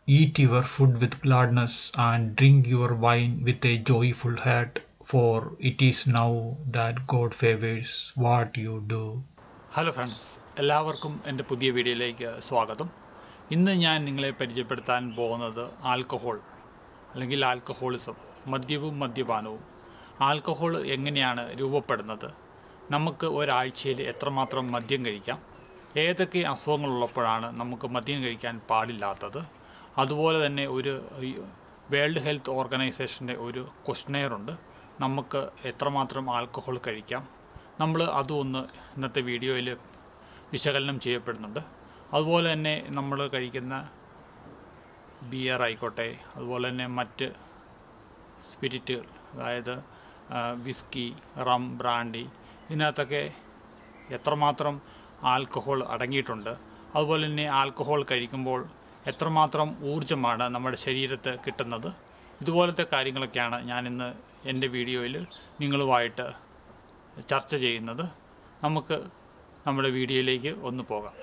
Eat your food with gladness and drink your wine with a joyful heart, for it is now that God favors what you do. Hello friends എല്ലാവർക്കും എൻ്റെ പുതിയ വീഡിയോയിലേക്ക് സ്വാഗതം ഇന്ന് ഞാൻ നിങ്ങളെ പരിചയപ്പെടുത്താൻ പോകുന്നത് ആൽക്കഹോൾ അല്ലെങ്കിൽ ആൽക്കഹോളിസം മദ്യവും മദ്യപാനവും ആൽക്കഹോൾ എങ്ങനെയാണ് രൂപപ്പെടുന്നത് നമുക്ക് ഒരാഴ്ചയിൽ എത്രമാത്രം മദ്യം കഴിക്കാം ഏതൊക്കെ അസുഖങ്ങളുള്ളപ്പോഴാണ് നമുക്ക് മദ്യം കഴിക്കാൻ പാടില്ലാത്തത് അതുപോലെ തന്നെ ഒരു വേൾഡ് ഹെൽത്ത് ഓർഗനൈസേഷൻ്റെ ഒരു ക്വസ്റ്റനെയറുണ്ട് നമുക്ക് എത്രമാത്രം ആൽക്കഹോൾ കഴിക്കാം നമ്മൾ അതും ഒന്ന് ഇന്നത്തെ വീഡിയോയിൽ വിശകലനം ചെയ്യപ്പെടുന്നുണ്ട് അതുപോലെ തന്നെ നമ്മൾ കഴിക്കുന്ന ബിയർ ആയിക്കോട്ടെ അതുപോലെ തന്നെ മറ്റ് സ്പിരിറ്റുകൾ അതായത് വിസ്കി റം ബ്രാൻഡി ഇതിനകത്തൊക്കെ എത്രമാത്രം ആൽക്കഹോൾ അടങ്ങിയിട്ടുണ്ട് അതുപോലെ തന്നെ ആൽക്കഹോൾ കഴിക്കുമ്പോൾ എത്രമാത്രം ഊർജ്ജമാണ് നമ്മുടെ ശരീരത്ത് കിട്ടുന്നത് ഇതുപോലത്തെ കാര്യങ്ങളൊക്കെയാണ് ഞാനിന്ന് എൻ്റെ വീഡിയോയിൽ നിങ്ങളുമായിട്ട് ചർച്ച ചെയ്യുന്നത് നമുക്ക് നമ്മുടെ വീഡിയോയിലേക്ക് ഒന്ന് പോകാം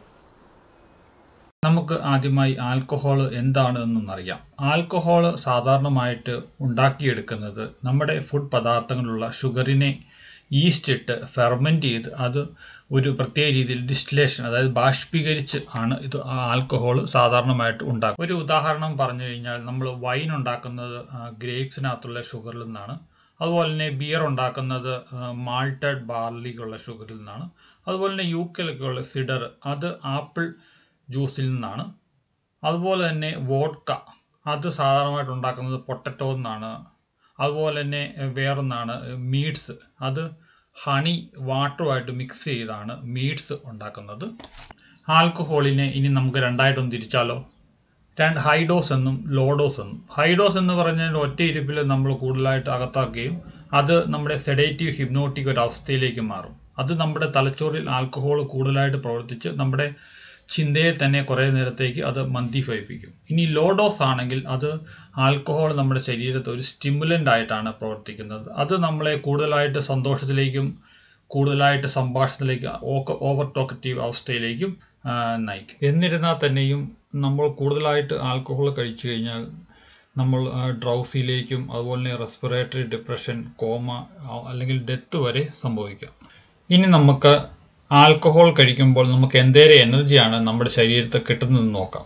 നമുക്ക് ആദ്യമായി ആൽക്കഹോൾ എന്താണ് എന്നൊന്നറിയാം ആൽക്കഹോൾ സാധാരണമായിട്ട് ഉണ്ടാക്കിയെടുക്കുന്നത് നമ്മുടെ ഫുഡ് പദാർത്ഥങ്ങളിലുള്ള ഷുഗറിനെ ഈസ്റ്റ് ഇട്ട് ഫെർമെൻറ്റ് ചെയ്ത് അത് ഒരു പ്രത്യേക രീതിയിൽ ഡിസ്റ്റിലേഷൻ അതായത് ബാഷ്പീകരിച്ച് ആണ് ഇത് ആൽക്കഹോൾ സാധാരണമായിട്ട് ഉണ്ടാക്കുക ഒരു ഉദാഹരണം പറഞ്ഞു കഴിഞ്ഞാൽ നമ്മൾ വൈൻ ഉണ്ടാക്കുന്നത് ഗ്രേപ്സിനകത്തുള്ള ഷുഗറിൽ നിന്നാണ് അതുപോലെ തന്നെ ബിയർ ഉണ്ടാക്കുന്നത് മാൾട്ടഡ് ബാർലിക്കുള്ള ഷുഗറിൽ നിന്നാണ് അതുപോലെ തന്നെ യു കെയിലൊക്കെയുള്ള സിഡർ അത് ആപ്പിൾ ജ്യൂസിൽ നിന്നാണ് അതുപോലെ തന്നെ വോഡ്ക അത് സാധാരണമായിട്ട് ഉണ്ടാക്കുന്നത് പൊട്ടറ്റോ നിന്നാണ് അതുപോലെ തന്നെ വേറൊന്നാണ് മീറ്റ്സ് അത് ഹണി വാട്ടറുമായിട്ട് മിക്സ് ചെയ്താണ് മീറ്റ്സ് ഉണ്ടാക്കുന്നത് ആൽക്കഹോളിനെ ഇനി നമുക്ക് രണ്ടായിട്ടൊന്ന് തിരിച്ചാലോ രണ്ട് ഹൈഡോസ് എന്നും ലോഡോസ് എന്നും ഹൈഡോസ് എന്ന് പറഞ്ഞാൽ ഒറ്റ ഇരിപ്പിൽ നമ്മൾ കൂടുതലായിട്ട് അകത്താക്കുകയും അത് നമ്മുടെ സെഡേറ്റീവ് ഹിപ്നോട്ടിക് ഒരു അവസ്ഥയിലേക്ക് മാറും അത് നമ്മുടെ തലച്ചോറിൽ ആൽക്കഹോൾ കൂടുതലായിട്ട് പ്രവർത്തിച്ച് നമ്മുടെ ചിന്തയിൽ തന്നെ കുറേ നേരത്തേക്ക് അത് മന്ദിഫയിപ്പിക്കും ഇനി ലോ ഡോസ് ആണെങ്കിൽ അത് ആൽക്കഹോൾ നമ്മുടെ ശരീരത്ത് ഒരു സ്റ്റിമുലൻ്റ് ആയിട്ടാണ് പ്രവർത്തിക്കുന്നത് അത് നമ്മളെ കൂടുതലായിട്ട് സന്തോഷത്തിലേക്കും കൂടുതലായിട്ട് സംഭാഷണത്തിലേക്ക് ഓവർ ടോക്കറ്റീവ് അവസ്ഥയിലേക്കും നയിക്കും എന്നിരുന്നാൽ തന്നെയും നമ്മൾ കൂടുതലായിട്ട് ആൽക്കഹോൾ കഴിച്ചു കഴിഞ്ഞാൽ നമ്മൾ ഡ്രൗസിയിലേക്കും അതുപോലെ തന്നെ റെസ്പിറേറ്ററി ഡിപ്രഷൻ കോമ അല്ലെങ്കിൽ ഡെത്ത് വരെ സംഭവിക്കാം ഇനി നമുക്ക് ആൽക്കഹോൾ കഴിക്കുമ്പോൾ നമുക്ക് എന്തേരെ എനർജിയാണ് നമ്മുടെ ശരീരത്തിൽ കിട്ടുന്നതെന്ന് നോക്കാം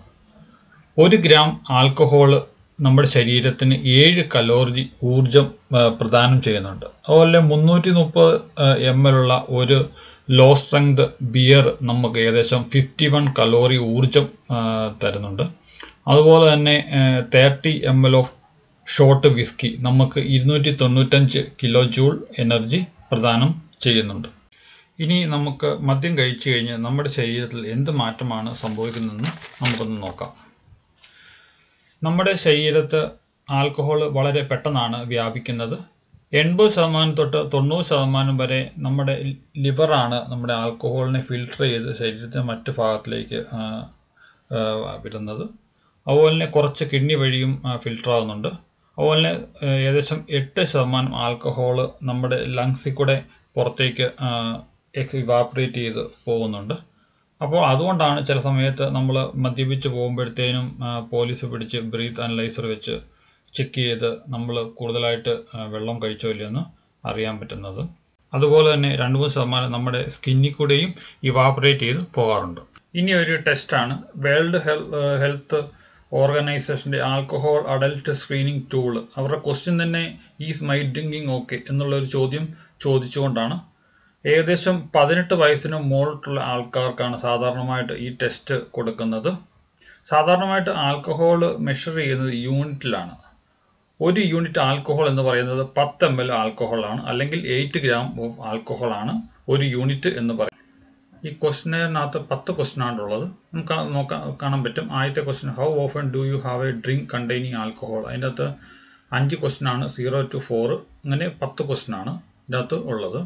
ഒരു ഗ്രാം ആൽക്കഹോൾ നമ്മുടെ ശരീരത്തിന് ഏഴ് കലോറി ഊർജം പ്രദാനം ചെയ്യുന്നുണ്ട് അതുപോലെ മുന്നൂറ്റി മുപ്പത് എം എൽ ഉള്ള ഒരു ലോ സ്ട്രെങ്ത് ബിയർ നമുക്ക് ഏകദേശം ഫിഫ്റ്റി വൺ കലോറി ഊർജം തരുന്നുണ്ട് അതുപോലെ തന്നെ thirty M L of short whisky നമുക്ക് ഇരുന്നൂറ്റി തൊണ്ണൂറ്റഞ്ച് കിലോ ജൂൾ എനർജി പ്രദാനം ചെയ്യുന്നുണ്ട് ഇനി നമുക്ക് മദ്യം കഴിച്ചു കഴിഞ്ഞ് നമ്മുടെ ശരീരത്തിൽ എന്ത് മാറ്റമാണ് സംഭവിക്കുന്നതെന്ന് നമുക്കൊന്ന് നോക്കാം നമ്മുടെ ശരീരത്ത് ആൽക്കഹോൾ വളരെ പെട്ടെന്നാണ് വ്യാപിക്കുന്നത് എൺപത് ശതമാനം തൊട്ട് തൊണ്ണൂറ് ശതമാനം വരെ നമ്മുടെ ലിവറാണ് നമ്മുടെ ആൽക്കഹോളിനെ ഫിൽട്ടർ ചെയ്ത് ശരീരത്തിൻ്റെ മറ്റ് ഭാഗത്തിലേക്ക് വിടുന്നത് അതുപോലെ തന്നെ കുറച്ച് കിഡ്നി വഴിയും ഫിൽട്ടർ ആകുന്നുണ്ട് അതുപോലെ തന്നെ ഏകദേശം എട്ട് ശതമാനം ആൽക്കഹോൾ നമ്മുടെ ലങ്സിൽ കൂടെ പുറത്തേക്ക് ഇവാപ്പറേറ്റ് ചെയ്ത് പോകുന്നുണ്ട് അപ്പോൾ അതുകൊണ്ടാണ് ചില സമയത്ത് നമ്മൾ മദ്യപിച്ച് പോകുമ്പോഴത്തേനും പോലീസ് പിടിച്ച് ബ്രീത്ത് അനലൈസർ വെച്ച് ചെക്ക് ചെയ്ത് നമ്മൾ കൂടുതലായിട്ട് വെള്ളം കഴിച്ചോ ഇല്ലയെന്ന് അറിയാൻ പറ്റുന്നത് അതുപോലെ തന്നെ രണ്ട് മൂന്ന് ശതമാനം നമ്മുടെ സ്കിന്നിൽ കൂടെയും ഇവാപ്പറേറ്റ് ചെയ്ത് പോകാറുണ്ട് ഇനി ഒരു ടെസ്റ്റാണ് വേൾഡ് ഹെൽത്ത് ഓർഗനൈസേഷൻ്റെ ആൽക്കഹോൾ അഡൽട്ട് സ്ക്രീനിങ് ടൂൾ അവരുടെ ക്വസ്റ്റ്യൻ തന്നെ ഈസ് മൈ ഡ്രിങ്കിങ് ഓക്കെ എന്നുള്ള ഒരു ചോദ്യം ചോദിച്ചുകൊണ്ടാണ് ഏകദേശം പതിനെട്ട് വയസ്സിന് മുകളിലുള്ള ആൾക്കാർക്കാണ് സാധാരണമായിട്ട് ഈ ടെസ്റ്റ് കൊടുക്കുന്നത് സാധാരണമായിട്ട് ആൽക്കഹോൾ മെഷർ ചെയ്യുന്നത് യൂണിറ്റിലാണ് ഒരു യൂണിറ്റ് ആൽക്കഹോൾ എന്ന് പറയുന്നത് പത്ത് എം എൽ ആൽക്കഹോളാണ് അല്ലെങ്കിൽ എയ്റ്റ് ഗ്രാം ഓഫ് ആൽക്കഹോളാണ് ഒരു യൂണിറ്റ് എന്ന് പറയും ഈ ക്വസ്റ്റിനകത്ത് പത്ത് ക്വസ്റ്റ്യൻ ആണുള്ളത് നമുക്ക് നോക്കാൻ കാണാൻ പറ്റും ആദ്യത്തെ question how often do you have a drink containing alcohol അതിൻ്റെ അകത്ത് അഞ്ച് ക്വസ്റ്റ്യൻ ആണ് സീറോ ടു ഫോർ അങ്ങനെ പത്ത് ക്വസ്റ്റ്യൻ ആണ് ഇതിൻ്റെ അകത്ത് ഉള്ളത്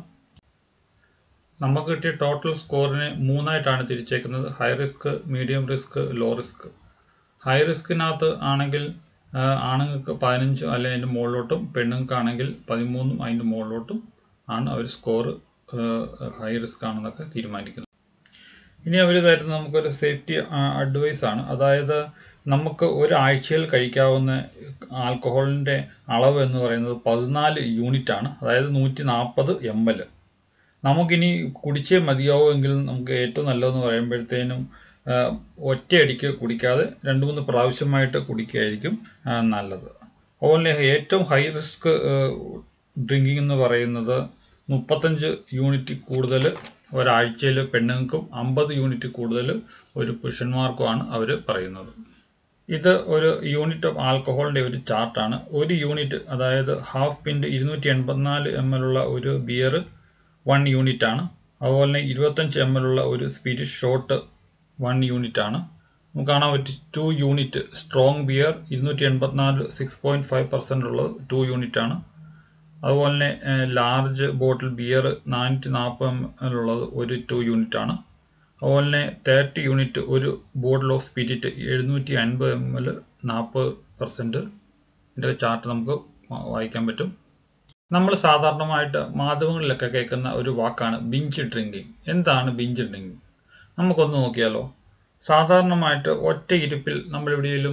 നമുക്ക് കിട്ടിയ ടോട്ടൽ സ്കോറിനെ മൂന്നായിട്ടാണ് തിരിച്ചേക്കുന്നത് high risk medium risk low risk high റിസ്കിനകത്ത് ആണെങ്കിൽ ആണുങ്ങൾക്ക് പതിനഞ്ച് അല്ലെങ്കിൽ അതിൻ്റെ മുകളിലോട്ടും പെണ്ണുങ്ങൾക്കാണെങ്കിൽ പതിമൂന്നും അതിൻ്റെ മുകളിലോട്ടും ആണ് അവർ സ്കോർ ഹൈ റിസ്ക് ആണെന്നൊക്കെ തീരുമാനിക്കുന്നത് ഇനി അവർ തരുന്ന നമുക്കൊരു സേഫ്റ്റി അഡ്വൈസ് ആണ് അതായത് നമുക്ക് ഒരാഴ്ചയിൽ കഴിക്കാവുന്ന ആൽക്കഹോളിൻ്റെ അളവ് എന്ന് പറയുന്നത് പതിനാല് യൂണിറ്റ് ആണ് അതായത് നൂറ്റി നാൽപ്പത് എം എൽ നമുക്കിനി കുടിച്ചേ മതിയാവുമെങ്കിൽ നമുക്ക് ഏറ്റവും നല്ലതെന്ന് പറയുമ്പോഴത്തേനും ആ, ഒറ്റയടിക്ക് കുടിക്കാതെ രണ്ട് മൂന്ന് പ്രാവശ്യമായിട്ട് കുടിക്കുകയായിരിക്കും ആ, നല്ലത് അതുപോലെ ഏറ്റവും ഹൈ റിസ്ക് ഡ്രിങ്കിങ് എന്ന് പറയുന്നത് മുപ്പത്തഞ്ച് യൂണിറ്റ് കൂടുതൽ ഒരാഴ്ചയിൽ പെണ്ണുങ്ങൾക്കും അമ്പത് യൂണിറ്റ് കൂടുതൽ ഒരു പുരുഷന്മാർക്കുമാണ് അവർ പറയുന്നത് ഇത് ഒരു യൂണിറ്റ് ഓഫ് ആൽക്കഹോളിൻ്റെ ഒരു ചാർട്ടാണ് ഒരു യൂണിറ്റ് അതായത് ഹാഫ് പിൻ്റെ ഇരുന്നൂറ്റി എൺപത്തിനാല് എം എൽ ഉള്ള ഒരു ബിയർ വൺ യൂണിറ്റ് ആണ് അതുപോലെ തന്നെ ഇരുപത്തഞ്ച് എം എൽ ഉള്ള ഒരു സ്പിരിറ്റ് ഷോട്ട് വൺ യൂണിറ്റ് ആണ് നമുക്ക് കാണാൻ പറ്റും ടു യൂണിറ്റ് സ്ട്രോങ് ബിയർ ഇരുന്നൂറ്റി എൺപത്തിനാല് സിക്സ് പോയിൻറ്റ് ഫൈവ് പെർസെൻ്റ് ഉള്ളത് ടു യൂണിറ്റ് ആണ് അതുപോലെ തന്നെ ലാർജ് ബോട്ടിൽ ബിയർ നാനൂറ്റി നാൽപ്പത് എം എൽ ഉള്ളത് ഒരു ടു യൂണിറ്റ് ആണ് അതുപോലെ തന്നെ തേർട്ടി യൂണിറ്റ് ഒരു ബോട്ടിൽ ഓഫ് സ്പിരിറ്റ് എഴുന്നൂറ്റി അൻപത് എം എൽ നാൽപ്പത് പെർസെൻറ്റ് ഇതിൻ്റെ ചാർട്ട് നമുക്ക് വാ- വായിക്കാൻ പറ്റും നമ്മൾ സാധാരണമായിട്ട് മാധ്യമങ്ങളിലൊക്കെ കേൾക്കുന്ന ഒരു വാക്കാണ് ബിഞ്ച് ഡ്രിങ്കിങ് എന്താണ് ബിഞ്ച് ഡ്രിങ്കിങ് നമുക്കൊന്ന് നോക്കിയാലോ സാധാരണമായിട്ട് ഒറ്റ ഇരിപ്പിൽ നമ്മൾ എവിടെയെങ്കിലും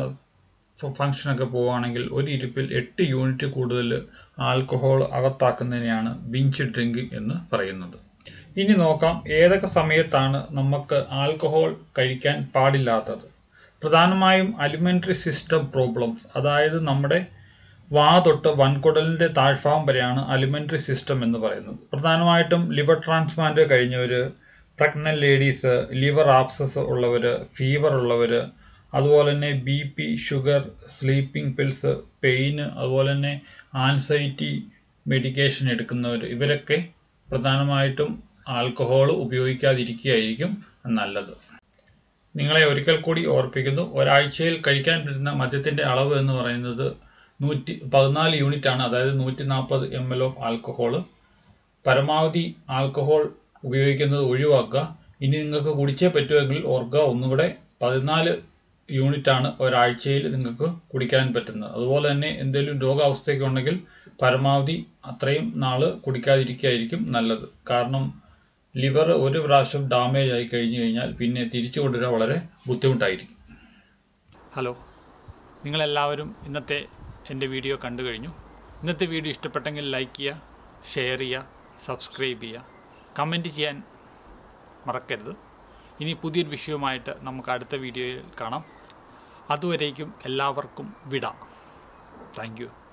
ഫംഗ്ഷനൊക്കെ പോവുകയാണെങ്കിൽ ഒരു ഇരിപ്പിൽ എട്ട് യൂണിറ്റ് കൂടുതൽ ആൽക്കഹോൾ അകത്താക്കുന്നതിനെയാണ് ബിഞ്ച് ഡ്രിങ്കിങ് എന്ന് പറയുന്നത് ഇനി നോക്കാം ഏതൊക്കെ സമയത്താണ് നമുക്ക് ആൽക്കഹോൾ കഴിക്കാൻ പാടില്ലാത്തത് പ്രധാനമായും അലിമെൻ്ററി സിസ്റ്റം പ്രോബ്ലംസ് അതായത് നമ്മുടെ വാ തൊട്ട് വൻകുടലിൻ്റെ താഴ്ഭാഗം വരെയാണ് അലിമെൻ്ററി സിസ്റ്റം എന്ന് പറയുന്നത് പ്രധാനമായിട്ടും ലിവർ ട്രാൻസ്പ്ലാന്റ് കഴിഞ്ഞവർ പ്രഗ്നൻ്റ് ലേഡീസ് ലിവർ ആപ്സസ് ഉള്ളവർ ഫീവർ ഉള്ളവർ അതുപോലെ തന്നെ B P sugar sleeping pills pain അതുപോലെ തന്നെ ആൻസൈറ്റി മെഡിക്കേഷൻ എടുക്കുന്നവർ ഇവരൊക്കെ പ്രധാനമായിട്ടും ആൽക്കഹോൾ ഉപയോഗിക്കാതിരിക്കുകയായിരിക്കും നല്ലത് നിങ്ങളെ ഒരിക്കൽ കൂടി ഓർപ്പിക്കുന്നു ഒരാഴ്ചയിൽ കഴിക്കാൻ പറ്റുന്ന മദ്യത്തിൻ്റെ അളവ് എന്ന് പറയുന്നത് നൂറ്റി പതിനാല് യൂണിറ്റ് ആണ് അതായത് നൂറ്റി നാൽപ്പത് എം എൽ ഓഫ് ആൽക്കഹോള് പരമാവധി ആൽക്കഹോൾ ഉപയോഗിക്കുന്നത് ഒഴിവാക്കുക ഇനി നിങ്ങൾക്ക് കുടിച്ചേ പറ്റുമെങ്കിൽ ഓർക്കുക ഒന്നുകൂടെ പതിനാല് യൂണിറ്റ് ആണ് ഒരാഴ്ചയിൽ നിങ്ങൾക്ക് കുടിക്കാൻ പറ്റുന്നത് അതുപോലെ തന്നെ എന്തെങ്കിലും രോഗാവസ്ഥയൊക്കെ ഉണ്ടെങ്കിൽ പരമാവധി അത്രയും നാള് കുടിക്കാതിരിക്കുകയായിരിക്കും നല്ലത് കാരണം ലിവർ ഒരു പ്രാവശ്യം ഡാമേജ് ആയി കഴിഞ്ഞു കഴിഞ്ഞാൽ പിന്നെ തിരിച്ചു കൊണ്ടുവരാൻ വളരെ ബുദ്ധിമുട്ടായിരിക്കും ഹലോ നിങ്ങളെല്ലാവരും ഇന്നത്തെ എൻ്റെ വീഡിയോ കണ്ടു കഴിഞ്ഞു ഇന്നത്തെ വീഡിയോ ഇഷ്ടപ്പെട്ടെങ്കിൽ ലൈക്ക് ചെയ്യുക ഷെയർ ചെയ്യുക സബ്സ്ക്രൈബ് ചെയ്യുക കമൻറ്റ് ചെയ്യാൻ മറക്കരുത് ഇനി പുതിയൊരു വിഷയവുമായിട്ട് നമുക്ക് അടുത്ത വീഡിയോയിൽ കാണാം അതുവരേക്കും എല്ലാവർക്കും വിട താങ്ക് യു